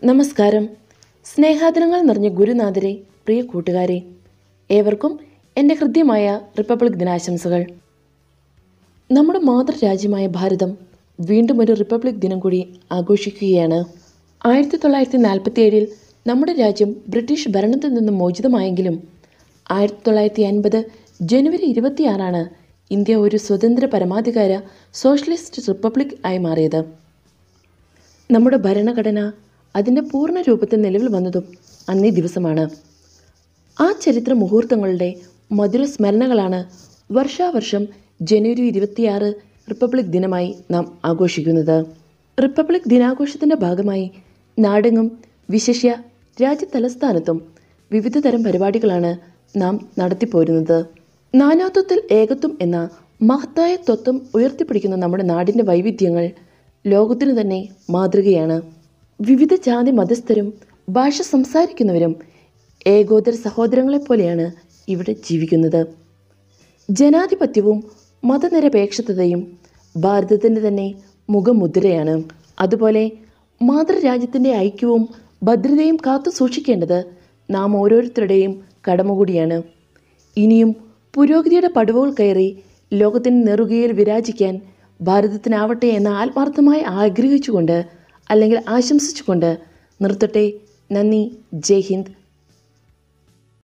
നമസ്കാരം സ്നേഹാദരങ്ങൾ നിറഞ്ഞ ഗുരുനാഥരെ പ്രിയ കൂട്ടുകാരെ ഏവർക്കും എൻ്റെ ഹൃദ്യമായ റിപ്പബ്ലിക് ദിനാശംസകൾ നമ്മുടെ മാതൃരാജ്യമായ ഭാരതം വീണ്ടും ഒരു റിപ്പബ്ലിക് ദിനം കൂടി ആഘോഷിക്കുകയാണ് ആയിരത്തി തൊള്ളായിരത്തി നാൽപ്പത്തി ഏഴിൽ നമ്മുടെ രാജ്യം ബ്രിട്ടീഷ് ഭരണത്തിൽ നിന്നും മോചിതമായെങ്കിലും ആയിരത്തി തൊള്ളായിരത്തി അൻപത് ജനുവരി ഇരുപത്തിയാറാണ് ഇന്ത്യ ഒരു സ്വതന്ത്ര പരമാധികാര സോഷ്യലിസ്റ്റ് റിപ്പബ്ലിക് ആയി മാറിയത് നമ്മുടെ ഭരണഘടന അതിൻ്റെ പൂർണ്ണ രൂപത്തിൽ നിലവിൽ വന്നതും അന്നേ ദിവസമാണ് ആ ചരിത്ര മുഹൂർത്തങ്ങളുടെ മധുര സ്മരണകളാണ് വർഷാവർഷം ജനുവരി ഇരുപത്തിയാറ് റിപ്പബ്ലിക് ദിനമായി നാം ആഘോഷിക്കുന്നത് റിപ്പബ്ലിക് ദിനാഘോഷത്തിൻ്റെ ഭാഗമായി നാടെങ്ങും വിശേഷ്യ രാജ്യ തലസ്ഥാനത്തും വിവിധ തരം പരിപാടികളാണ് നാം നടത്തിപ്പോരുന്നത് നാനാത്വത്തിൽ ഏകത്വം എന്ന മഹത്തായ തത്വം ഉയർത്തിപ്പിടിക്കുന്ന നമ്മുടെ നാടിൻ്റെ വൈവിധ്യങ്ങൾ ലോകത്തിനു തന്നെ മാതൃകയാണ് വിവിധ ജാതി മതസ്ഥരും ഭാഷ സംസാരിക്കുന്നവരും ഏകോദര സഹോദരങ്ങളെപ്പോലെയാണ് ഇവിടെ ജീവിക്കുന്നത് ജനാധിപത്യവും മതനിരപേക്ഷതയും ഭാരതത്തിൻ്റെ തന്നെ മുഖമുദ്രയാണ് അതുപോലെ മാതൃരാജ്യത്തിൻ്റെ ഐക്യവും ഭദ്രതയും കാത്തു സൂക്ഷിക്കേണ്ടത് നാം ഓരോരുത്തരുടെയും കടമ കൂടിയാണ് ഇനിയും പുരോഗതിയുടെ പടവുകൾ കയറി ലോകത്തിന് നെറുകയിൽ വിരാജിക്കാൻ ഭാരതത്തിനാവട്ടെ എന്ന് ആത്മാർത്ഥമായി ആഗ്രഹിച്ചുകൊണ്ട് അല്ലെങ്കിൽ ആശംസിച്ചുകൊണ്ട് നിർത്തട്ടെ നന്ദി ജയ് ഹിന്ദ്